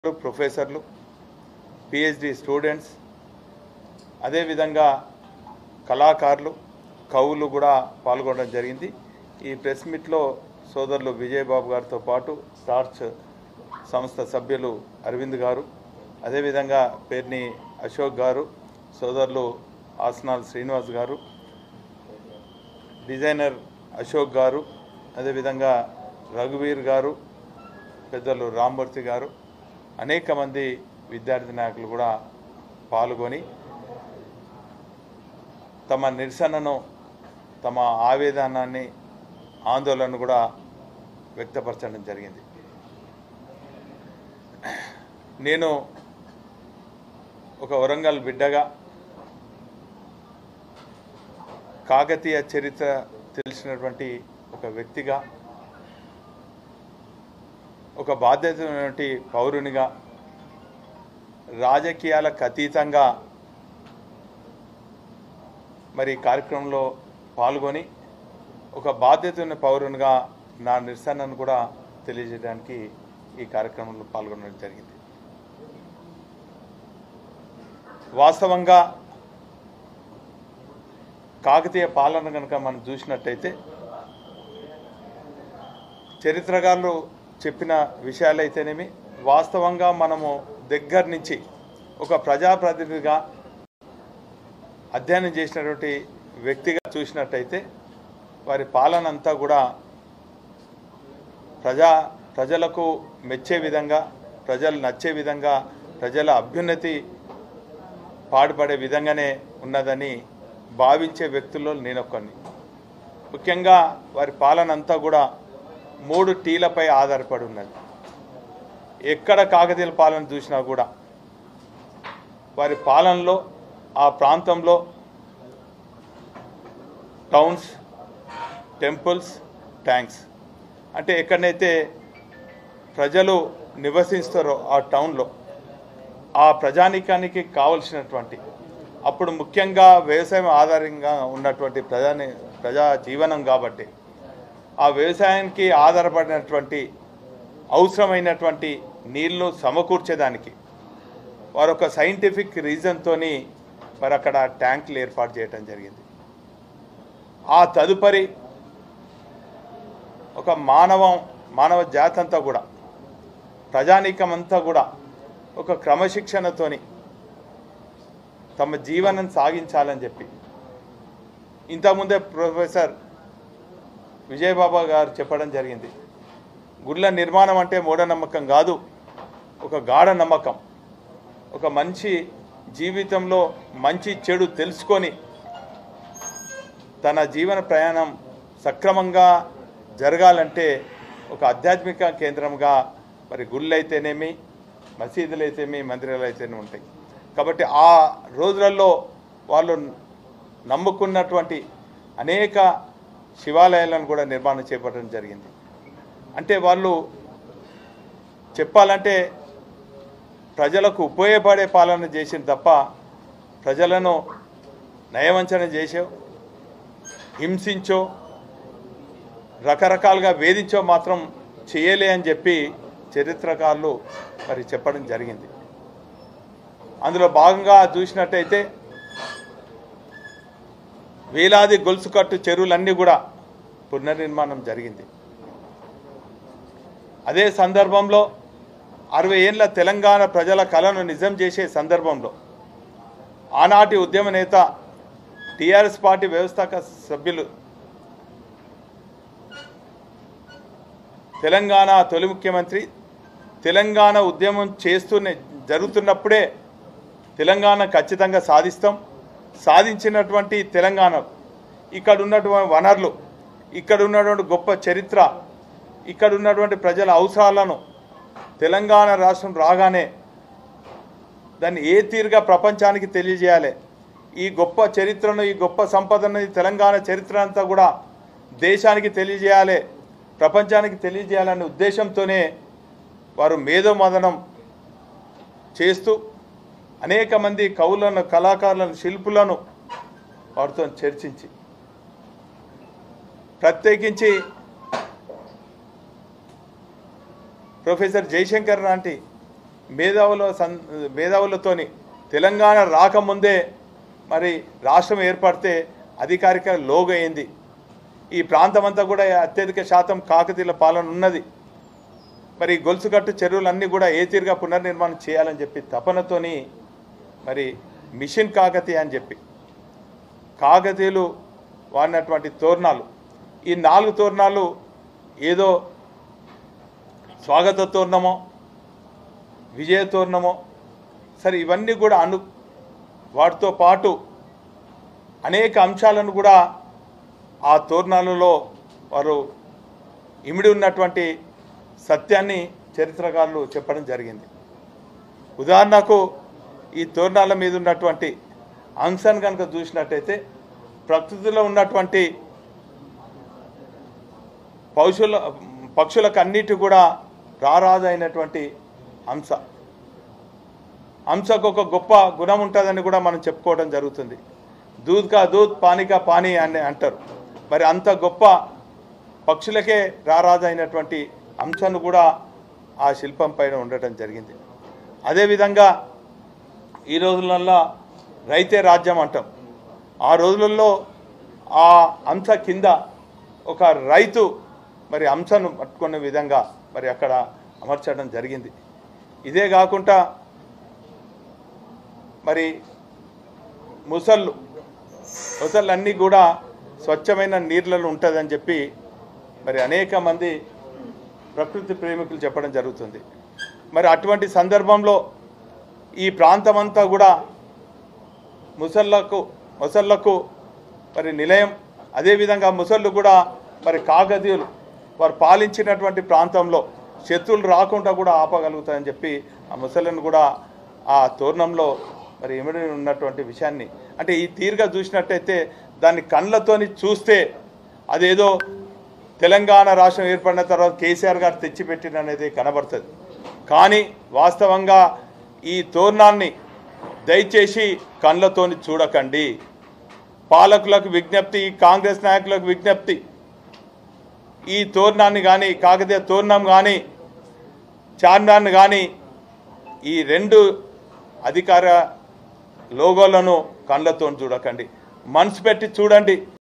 ప్రొఫెసర్లు PhD students అదేవిధంగా కళాకారులు కవులు కూడా పాల్గొనడం జరిగింది ఈ ప్రెస్ మీట్లో సోదరులు విజయబాబు గారితో పాటు స్టార్చ్ సంస్థ సభ్యులు అరవింద్ గారు అదేవిధంగా పేర్ని అశోక్ గారు సోదరులు ఆసనాల్ శ్రీనివాస్ గారు డిజైనర్ అశోక్ గారు అదేవిధంగా రఘువీర్ గారు పెద్దలు రామ్మూర్తి గారు అనేక మంది విద్యార్థి నాయకులు కూడా పాల్గొని తమ నిరసనను తమ ఆవేదనాన్ని ఆందోళన కూడా వ్యక్తపరచడం జరిగింది నేను ఒక వరంగల్ బిడ్డగా కాకతీయ చరిత్ర తెలిసినటువంటి ఒక వ్యక్తిగా ఒక బాధ్యతటువంటి పౌరునిగా రాజకీయాలకు అతీతంగా మరి ఈ కార్యక్రమంలో పాల్గొని ఒక బాధ్యత ఉన్న పౌరునిగా నా నిరసనను కూడా తెలియజేయడానికి ఈ కార్యక్రమంలో పాల్గొనడం జరిగింది వాస్తవంగా కాకతీయ పాలన కనుక మనం చూసినట్టయితే చరిత్రకారులు చెప్పిన విషయాలైతేనేమి వాస్తవంగా మనము దగ్గర నుంచి ఒక ప్రజాప్రతినిధిగా అధ్యయనం చేసినటువంటి వ్యక్తిగా చూసినట్టయితే వారి పాలన అంతా కూడా ప్రజా ప్రజలకు మెచ్చే విధంగా ప్రజలు నచ్చే విధంగా ప్రజల అభ్యున్నతి పాటుపడే విధంగానే ఉన్నదని భావించే వ్యక్తుల్లో నేనొక్కడిని ముఖ్యంగా వారి పాలన అంతా కూడా మూడు టీలపై ఆధారపడి ఉన్నది ఎక్కడ కాకతీయుల పాలన చూసినా కూడా వారి పాలనలో ఆ ప్రాంతంలో టౌన్స్ టెంపుల్స్ ట్యాంక్స్ అంటే ఎక్కడనైతే ప్రజలు నివసిస్తారో ఆ టౌన్లో ఆ ప్రజానీకానికి కావలసినటువంటి అప్పుడు ముఖ్యంగా వ్యవసాయం ఆధారంగా ఉన్నటువంటి ప్రజాని ప్రజా జీవనం కాబట్టి ఆ వ్యవసాయానికి ఆధారపడినటువంటి అవసరమైనటువంటి నీళ్లు సమకూర్చేదానికి వారు ఒక సైంటిఫిక్ రీజన్తో మరి అక్కడ ట్యాంకులు ఏర్పాటు చేయడం జరిగింది ఆ తదుపరి ఒక మానవం మానవ జాతి అంతా కూడా ప్రజానీకం అంతా కూడా ఒక క్రమశిక్షణతోని తమ జీవనం సాగించాలని చెప్పి ఇంతకుముందే ప్రొఫెసర్ విజయబాబా గారు చెప్పడం జరిగింది గుళ్ళ నిర్మాణం అంటే మూఢనమ్మకం కాదు ఒక గాఢ నమ్మకం ఒక మంచి జీవితంలో మంచి చెడు తెలుసుకొని తన జీవన ప్రయాణం సక్రమంగా జరగాలంటే ఒక ఆధ్యాత్మిక కేంద్రంగా మరి గుళ్ళు అయితేనేమి మసీదులు అయితేమి మందిరాలు అయితేనే ఉంటాయి కాబట్టి ఆ రోజులలో వాళ్ళు నమ్ముకున్నటువంటి అనేక శివాలయాలను కూడా నిర్మాణం చేపట్టడం జరిగింది అంటే వాళ్ళు చెప్పాలంటే ప్రజలకు ఉపయోగపడే పాలన చేసింది తప్ప ప్రజలను నయవంచన చేసో హింసించో రకరకాలుగా వేధించో మాత్రం చేయలే అని చెప్పి చరిత్రకారులు మరి చెప్పడం జరిగింది అందులో భాగంగా చూసినట్టయితే వేలాది గొలుసు కట్టు చెరువులన్నీ కూడా పునర్నిర్మాణం జరిగింది అదే సందర్భంలో అరవై ఏళ్ళ తెలంగాణ ప్రజల కళను నిజం చేసే సందర్భంలో ఆనాటి ఉద్యమ నేత టీఆర్ఎస్ పార్టీ వ్యవస్థాపక సభ్యులు తెలంగాణ తొలి ముఖ్యమంత్రి తెలంగాణ ఉద్యమం చేస్తూనే జరుగుతున్నప్పుడే తెలంగాణ ఖచ్చితంగా సాధిస్తాం సాధించినటువంటి తెలంగాణ ఇక్కడ ఉన్నటువంటి వనరులు ఇక్కడ ఉన్నటువంటి గొప్ప చరిత్ర ఇక్కడ ఉన్నటువంటి ప్రజల అవసరాలను తెలంగాణ రాష్ట్రం రాగానే దాన్ని ఏ తీరుగా ప్రపంచానికి తెలియజేయాలి ఈ గొప్ప చరిత్రను ఈ గొప్ప సంపదను ఈ తెలంగాణ చరిత్ర అంతా కూడా దేశానికి తెలియజేయాలి ప్రపంచానికి తెలియజేయాలనే ఉద్దేశంతోనే వారు మేధోమదనం చేస్తూ అనేక మంది కవులను కళాకారులను శిల్పులను వారితో చర్చించి ప్రత్యేకించి ప్రొఫెసర్ జయశంకర్ లాంటి మేధావుల సన్ మేధావులతోని తెలంగాణ రాకముందే మరి రాష్ట్రం ఏర్పడితే అధికారిక లోగో అయింది ఈ ప్రాంతం అంతా కూడా అత్యధిక శాతం కాకతీయుల పాలన ఉన్నది మరి గొలుసుకట్టు చెరువులన్నీ కూడా ఏ తీరుగా పునర్నిర్మాణం చేయాలని చెప్పి తపనతోని మరి మిషన్ కాకతీయ అని చెప్పి కాకతీయులు వాడినటువంటి తోరణాలు ఈ నాలుగు తోరణాలు ఏదో స్వాగత తోరణమో విజయ తోరణమో సరే ఇవన్నీ కూడా అను వాటితో పాటు అనేక అంశాలను కూడా ఆ తోరణాలలో వారు ఇమిడి ఉన్నటువంటి సత్యాన్ని చరిత్రకారులు చెప్పడం జరిగింది ఉదాహరణకు ఈ తోరణాల మీద ఉన్నటువంటి అంశాన్ని కనుక చూసినట్టయితే ప్రకృతిలో ఉన్నటువంటి పౌషుల పక్షులకు అన్నిటి కూడా రారాజైనటువంటి అంశ అంశకు ఒక గొప్ప గుణం ఉంటుందని కూడా మనం చెప్పుకోవడం జరుగుతుంది దూద్ కా దూద్ పానికా పానీ అని అంటారు మరి అంత గొప్ప పక్షులకే రారాజైనటువంటి అంశాన్ని కూడా ఆ శిల్పం పైన ఉండటం జరిగింది అదేవిధంగా ఈ రోజులలో రైతే రాజ్యం అంటాం ఆ రోజులలో ఆ అంశ కింద ఒక రైతు మరి అంశను పట్టుకునే విధంగా మరి అక్కడ అమర్చడం జరిగింది ఇదే కాకుండా మరి ముసళ్ళు ముసళ్ళు అన్నీ కూడా స్వచ్ఛమైన నీళ్ళలో ఉంటుందని చెప్పి మరి అనేక మంది ప్రకృతి ప్రేమికులు చెప్పడం జరుగుతుంది మరి అటువంటి సందర్భంలో ఈ ప్రాంతమంతా కూడా ముసళ్ళకు ముసళ్ళకు మరి నిలయం అదేవిధంగా ముసళ్ళు కూడా మరి కాకతీయులు వారు పాలించినటువంటి ప్రాంతంలో శత్రువులు రాకుండా కూడా ఆపగలుగుతాయని చెప్పి ఆ ముసళ్ళను కూడా ఆ తోరణంలో మరి ఇమిడి ఉన్నటువంటి విషయాన్ని అంటే ఈ తీరుగా చూసినట్టయితే దాన్ని కళ్ళతోని చూస్తే అదేదో తెలంగాణ రాష్ట్రం ఏర్పడిన తర్వాత కేసీఆర్ గారు తెచ్చిపెట్టిన అనేది కనబడుతుంది కానీ వాస్తవంగా ఈ తోరణాన్ని దయచేసి కళ్ళతోని చూడకండి పాలకులకు విజ్ఞప్తి కాంగ్రెస్ నాయకులకు విజ్ఞప్తి ఈ తోరణాన్ని కానీ కాకతీయ తోరణం కానీ చార్మినార్ని కానీ ఈ రెండు అధికార లోగోలను కళ్ళతో చూడకండి మనసు పెట్టి చూడండి